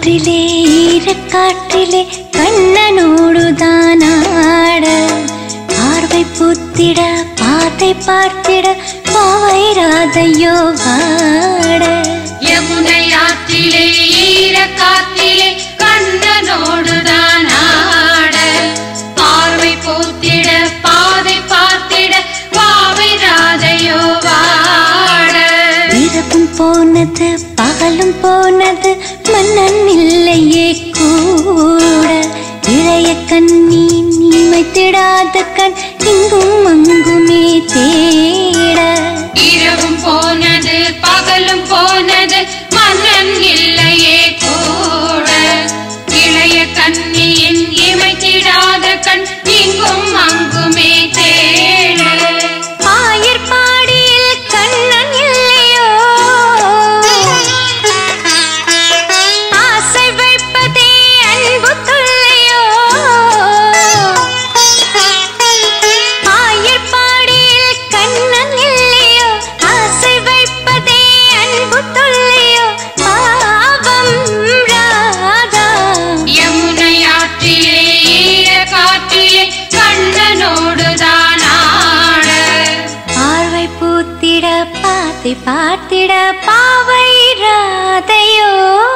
காற்றிலே ஈரக்காற்றிலே கண்ணனோடுதான் ஆட பார்வை பூத்திட பாதை பார்த்திட பாவை ராதையோ வாட யமுனை ஆற்றிலே ஈர காத்திலே கண்ணனோடுதான் ஆட பார்வை போத்திட பாதை பார்த்திட பாவை ராதையோ வாட இரவும் போனது பகலும் போனது மன்னன் இல்லையே கூட இளைய கண்ணி நீமைத்திடாத கண் இங்கும் அங்குமே தேட இரவும் போனது பகலும் போனது மன்னன் இல்லையே கூட இளைய கண்ணியின் இமைத்திடாத கண் இங்கும் அங்குமே தேட ஆயர் பாடியில் கண்ணன் இல்லையோ ஆசை வைப்பதே அன்பு தொல்லையோ ஆயர் பாடியில் கண்ணன் இல்லையோ ஆசை வைப்பதே அன்பு தொல்லையோ பாவம் ராதா யமுனை ஆற்றிலே ஈர காற்றிலே கண்ணனோடுதான் ஆட பார்வை பூத்திட பாத்தை பார்த்திட பாவை ராதையோ